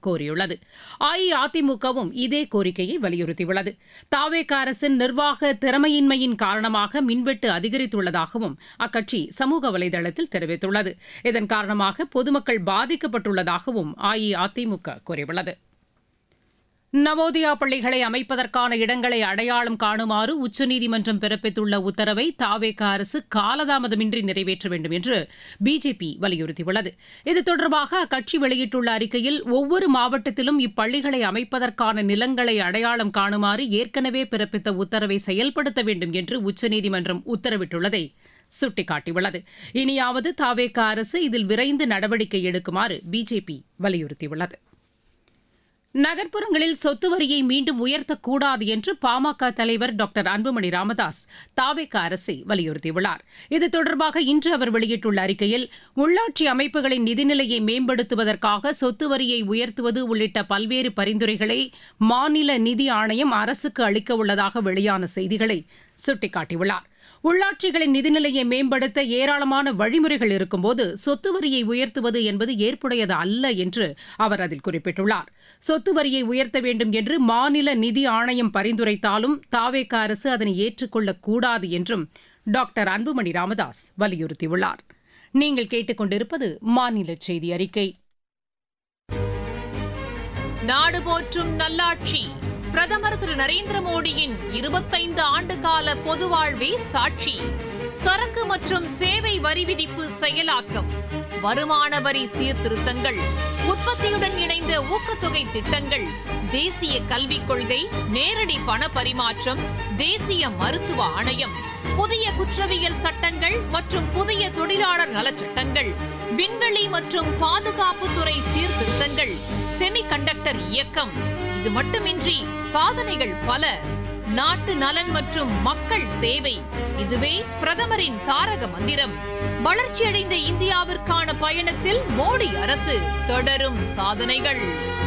கோரியுள்ளது அஇஅதிமுகவும் இதே கோரிக்கையை வலியுறுத்தியுள்ளது தாவேக அரசின் நிர்வாக திறமையின்மையின் காரணமாக மின்வெட்டு அதிகரித்துள்ளதாகவும் அக்கட்சி சமூக வலைதளத்தில் தெரிவித்துள்ளது இதன் காரணமாக பொதுமக்கள் பாதிக்கப்பட்டுள்ளதாகவும் அஇஅதிமுக கூறியுள்ளது நவோதயா பள்ளிகளை அமைப்பதற்கான இடங்களை அடையாளம் காணுமாறு உச்சநீதிமன்றம் பிறப்பித்துள்ள உத்தரவை தாவேக அரசு காலதாமதமின்றி நிறைவேற்ற வேண்டும் என்று பிஜேபி வலியுறுத்தியுள்ளது இது தொடர்பாக அக்கட்சி வெளியிட்டுள்ள அறிக்கையில் ஒவ்வொரு மாவட்டத்திலும் இப்பள்ளிகளை அமைப்பதற்கான நிலங்களை அடையாளம் காணுமாறு ஏற்கனவே பிறப்பித்த உத்தரவை செயல்படுத்த வேண்டும் என்று உச்சநீதிமன்றம் உத்தரவிட்டுள்ளதை சுட்டிக்காட்டியுள்ளது இனியாவது தாவேக அரசு இதில் விரைந்து நடவடிக்கை எடுக்குமாறு பிஜேபி வலியுறுத்தியுள்ளது நகர்ப்புறங்களில் சொத்து வரியை மீண்டும் உயர்த்தக்கூடாது என்று பாமக தலைவர் டாக்டர் அன்புமணி ராமதாஸ் தாவேக அரசை வலியுறுத்தியுள்ளார் இது தொடர்பாக இன்று அவர் வெளியிட்டுள்ள அறிக்கையில் உள்ளாட்சி அமைப்புகளின் நிதிநிலையை மேம்படுத்துவதற்காக சொத்து வரியை உயர்த்துவது உள்ளிட்ட பல்வேறு பரிந்துரைகளை மாநில நிதி ஆணையம் அரசுக்கு அளிக்க உள்ளதாக வெளியான செய்திகளை சுட்டிக்காட்டியுள்ளார் உள்ளாட்சிகளின் நிதிநிலையை மேம்படுத்த ஏராளமான வழிமுறைகள் இருக்கும்போது சொத்து வரியை உயர்த்துவது என்பது ஏற்புடையது அல்ல என்று அவர் அதில் குறிப்பிட்டுள்ளார் சொத்து வரியை உயர்த்த வேண்டும் என்று மாநில நிதி ஆணையம் பரிந்துரைத்தாலும் தாவேக அரசு அதனை ஏற்றுக்கொள்ளக்கூடாது என்றும் டாக்டர் அன்புமணி ராமதாஸ் வலியுறுத்தியுள்ளார் நீங்கள் கேட்டுக்கொண்டிருப்பது மாநில செய்தி அறிக்கை நாடு போற்றும் நல்லாட்சி பிரதமர் திரு நரேந்திர மோடியின் இருபத்தைந்து ஆண்டு கால பொது வாழ்வே சாட்சி சரக்கு மற்றும் சேவை வரி விதிப்பு செயலாக்கம் வருமான வரி சீர்திருத்தங்கள் உற்பத்தியுடன் இணைந்த ஊக்கத்தொகை திட்டங்கள் தேசிய கல்விக் கொள்கை நேரடி பண பரிமாற்றம் தேசிய மருத்துவ ஆணையம் புதிய குற்றவியல் சட்டங்கள் மற்றும் புதிய தொழிலாளர் நலச்சட்டங்கள் விண்வெளி மற்றும் பாதுகாப்புத்துறை சீர்திருத்தங்கள் செமிகண்டக்டர் இயக்கம் இது மட்டுமின்றி சாதனைகள் பல நாட்டு நலன் மற்றும் மக்கள் சேவை இதுவே பிரதமரின் தாரக மந்திரம் வளர்ச்சியடைந்த இந்தியாவிற்கான பயணத்தில் மோடி அரசு தொடரும் சாதனைகள்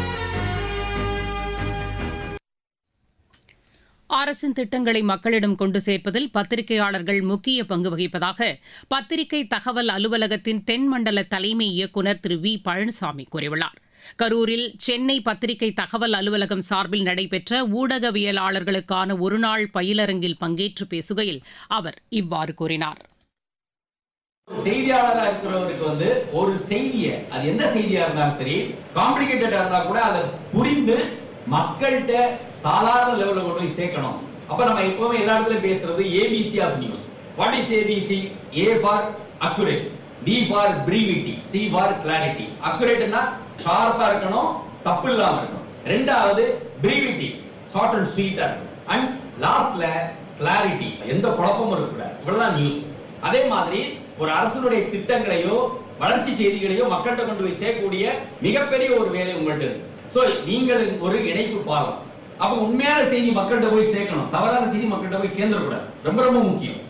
அரசின் திட்டங்களை மக்களிடம் கொண்டு சேர்ப்பதில் பத்திரிகையாளர்கள் முக்கிய பங்கு வகிப்பதாக பத்திரிகை தகவல் அலுவலகத்தின் தென்மண்டல தலைமை இயக்குநர் திரு வி பழனிசாமி கூறியுள்ளார் கரூரில் சென்னை பத்திரிகை தகவல் அலுவலகம் சார்பில் நடைபெற்ற ஊடகவியலாளர்களுக்கான ஒருநாள் பயிலரங்கில் பங்கேற்று பேசுகையில் அவர் இவ்வாறு கூறினார் செய்தியாளரா இருக்கிறவருக்கு வந்து ஒரு செய்தியை அது எந்த செய்தியா இருந்தாலும் சரி காம்ப்ளிகேட்டடா இருந்தா கூட அதை புரிந்து மக்கள்கிட்ட சாதாரண லெவல்ல கொண்டு போய் சேர்க்கணும் அப்ப நம்ம எப்பவுமே எல்லா இடத்துலயும் பேசுறது ABC of news what is ABC A for accuracy B for brevity C for clarity அக்குரேட்னா ஷார்ப்பா இருக்கணும் தப்பு இல்லாம இருக்கணும் ரெண்டாவது பிரீவிட்டி ஷார்ட் அண்ட் ஸ்வீட்டா இருக்கணும் அண்ட் லாஸ்ட்ல கிளாரிட்டி எந்த குழப்பமும் இருக்கக்கூடாது இவ்வளவுதான் நியூஸ் அதே மாதிரி ஒரு அரசனுடைய திட்டங்களையோ வளர்ச்சி செய்திகளையோ மக்கள்கிட்ட கொண்டு போய் சேர்க்கக்கூடிய மிகப்பெரிய ஒரு வேலை உங்கள்ட்ட இருக்கு சோ நீங்கள் ஒரு இணைப்பு பாலம் அப்ப உண்மையான செய்தி மக்கள்கிட்ட போய் சேர்க்கணும் தவறான செய்தி மக்கள்கிட்ட போய் சேர்ந்துடக்கூடாது ரொம்ப ரொம்ப முக்கியம்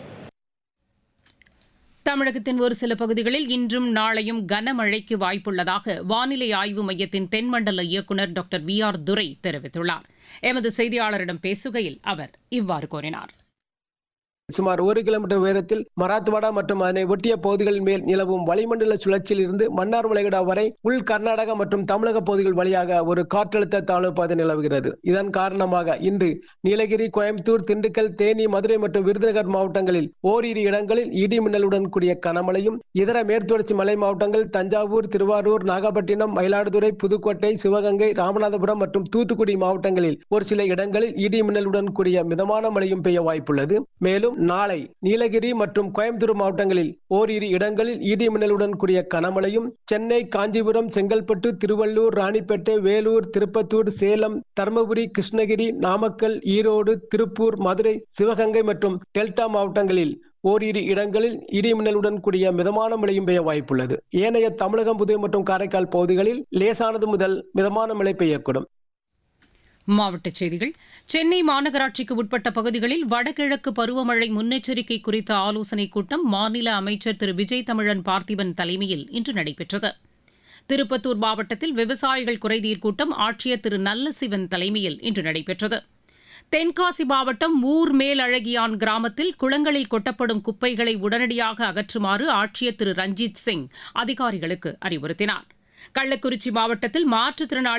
தமிழகத்தின் ஒரு சில பகுதிகளில் இன்றும் நாளையும் கனமழைக்கு வாய்ப்புள்ளதாக வானிலை ஆய்வு மையத்தின் தென்மண்டல இயக்குநர் டாக்டர் வி ஆர் துரை தெரிவித்துள்ளார் எமது செய்தியாளரிடம் பேசுகையில் அவர் இவ்வாறு கூறினார் சுமார் ஒரு கிலோமீட்டர் உயரத்தில் மராத்வாடா மற்றும் அதனை ஒட்டிய பகுதிகளின் மேல் நிலவும் வளிமண்டல சுழற்சியில் இருந்து மன்னார் வளைகுடா வரை உள் கர்நாடகா மற்றும் தமிழக பகுதிகள் வழியாக ஒரு காற்றழுத்த தாழ்வு பாதை நிலவுகிறது இதன் காரணமாக இன்று நீலகிரி கோயம்புத்தூர் திண்டுக்கல் தேனி மதுரை மற்றும் விருதுநகர் மாவட்டங்களில் ஓரிரு இடங்களில் இடி மின்னலுடன் கூடிய கனமழையும் இதர மேற்குத்தொடர்ச்சி மலை மாவட்டங்கள் தஞ்சாவூர் திருவாரூர் நாகப்பட்டினம் மயிலாடுதுறை புதுக்கோட்டை சிவகங்கை ராமநாதபுரம் மற்றும் தூத்துக்குடி மாவட்டங்களில் ஒரு சில இடங்களில் இடி மின்னலுடன் கூடிய மிதமான மழையும் பெய்ய வாய்ப்புள்ளது மேலும் நாளை நீலகிரி மற்றும் கோயம்புத்தூர் மாவட்டங்களில் ஓரிரு இடங்களில் இடி மின்னலுடன் கூடிய கனமழையும் சென்னை காஞ்சிபுரம் செங்கல்பட்டு திருவள்ளூர் ராணிப்பேட்டை வேலூர் திருப்பத்தூர் சேலம் தருமபுரி கிருஷ்ணகிரி நாமக்கல் ஈரோடு திருப்பூர் மதுரை சிவகங்கை மற்றும் டெல்டா மாவட்டங்களில் ஓரிரு இடங்களில் இடி மின்னலுடன் கூடிய மிதமான மழையும் பெய்ய வாய்ப்புள்ளது ஏனைய தமிழகம் புதுவை மற்றும் காரைக்கால் பகுதிகளில் லேசானது முதல் மிதமான மழை பெய்யக்கூடும் மாவட்டச் செய்திகள் சென்னை மாநகராட்சிக்கு உட்பட்ட பகுதிகளில் வடகிழக்கு பருவமழை முன்னெச்சரிக்கை குறித்த ஆலோசனைக் கூட்டம் மாநில அமைச்சர் திரு விஜய் தமிழன் பார்த்திபன் தலைமையில் இன்று நடைபெற்றது திருப்பத்தூர் மாவட்டத்தில் விவசாயிகள் குறைதீர் கூட்டம் ஆட்சியர் திரு நல்லசிவன் தலைமையில் இன்று நடைபெற்றது தென்காசி மாவட்டம் ஊர் மேலழகியான் கிராமத்தில் குளங்களில் கொட்டப்படும் குப்பைகளை உடனடியாக அகற்றுமாறு ஆட்சியர் திரு ரஞ்சித் சிங் அதிகாரிகளுக்கு அறிவுறுத்தினார் கள்ளக்குறிச்சி மாவட்டத்தில் மாற்றுத்திறனாளி